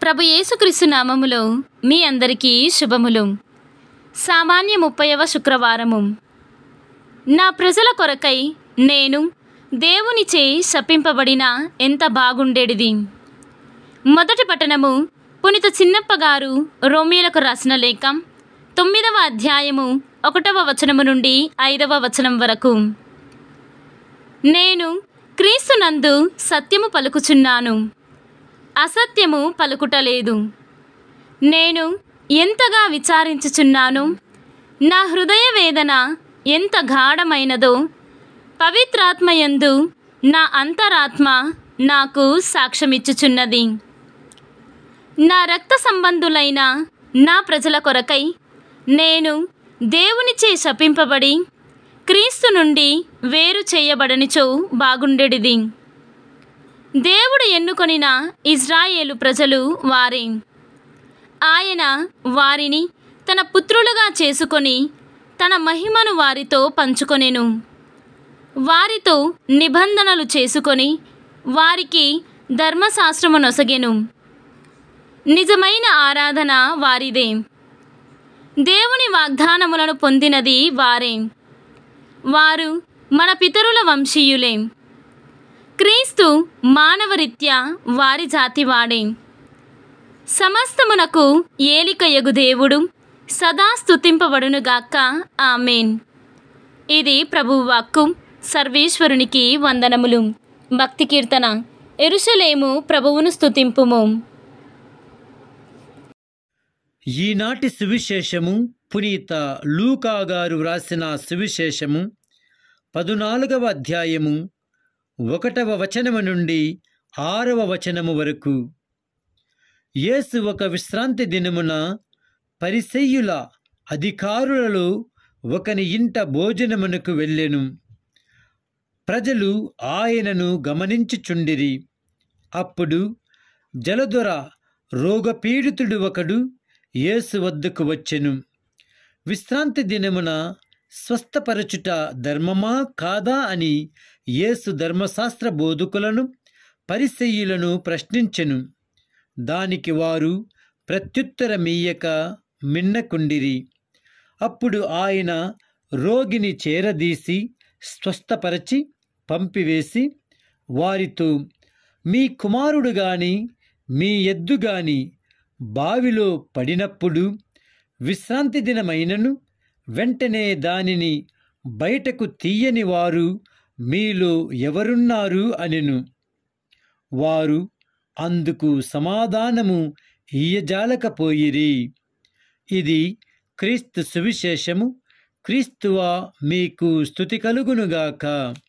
ప్రభు యేసుక్రీస్తు నామములో మీ అందరికీ శుభములు సామాన్య ముప్పైవ శుక్రవారము నా ప్రజల కొరకై నేను దేవునిచే శపింపబడిన ఎంత బాగుండేడిది మొదటి పట్టణము పునిత చిన్నప్ప గారు రోమిలకు రాసిన లేఖ తొమ్మిదవ అధ్యాయము ఒకటవ వచనము నుండి ఐదవ వచనం వరకు నేను క్రీస్తునందు సత్యము పలుకుచున్నాను అసత్యము పలుకుటలేదు నేను ఎంతగా విచారించుచున్నాను నా హృదయ వేదన ఎంత గాఢమైనదో పవిత్రాత్మయందు నా అంతరాత్మ నాకు సాక్ష్యమిచ్చుచున్నది నా రక్త సంబంధులైన నా ప్రజల కొరకై నేను దేవునిచే శపింపబడి క్రీస్తు నుండి వేరు చేయబడనిచో బాగుండెడిది దేవుడు ఎన్నుకొనిన ఇజ్రాయేలు ప్రజలు వారే ఆయన వారిని తన పుత్రులుగా చేసుకొని తన మహిమను వారితో పంచుకొనెను వారితో నిబంధనలు చేసుకొని వారికి ధర్మశాస్త్రము నొసగెను నిజమైన ఆరాధన వారిదే దేవుని వాగ్దానములను పొందినది వారే వారు మన పితరుల వంశీయులే క్రీస్తు మానవరీత్యా వారి జాతివాడే సమస్తమునకు ఏలికయగు దేవుడు సదా స్తుతింపబడునుగాక ఆమెన్ ఇది ప్రభువు వాక్కు సర్వేశ్వరునికి వందనములు భక్తి కీర్తన ఎరుషలేము ప్రభువును స్తుతింపుము ఈనాటి సువిశేషము పునీత లూకా గారు వ్రాసిన సువిశేషము పదునాలుగవ అధ్యాయము ఒకటవ వచనము నుండి ఆరవ వచనము వరకు యేసు ఒక విశ్రాంతి దినమున పరిసెయ్యుల అధికారులలో ఒకని ఇంట భోజనమునకు వెళ్ళెను ప్రజలు ఆయనను గమనించుచుండిరి అప్పుడు జలదొర రోగపీడితుడు ఒకడు యేసు వద్దకు వచ్చెను విశ్రాంతి దినమున స్వస్థపరచుట ధర్మమా కాదా అని యేసు ధర్మశాస్త్ర బోధకులను పరిసెయ్యులను ప్రశ్నించెను దానికి వారు ప్రత్యుత్తరమీయక మిన్నకుండిరి అప్పుడు ఆయన రోగిని చేరదీసి స్వస్థపరచి పంపివేసి వారితో మీ కుమారుడు గాని మీ ఎద్దు గాని బావిలో పడినప్పుడు విశ్రాంతి దినమైనను వెంటనే దానిని బయటకు తీయని వారు మీలో ఎవరున్నారు అనెను వారు అందుకు సమాధానము ఇయ్యజాలకపోయిరి ఇది క్రీస్తు సువిశేషము క్రీస్తువా మీకు స్థుతి కలుగునుగాక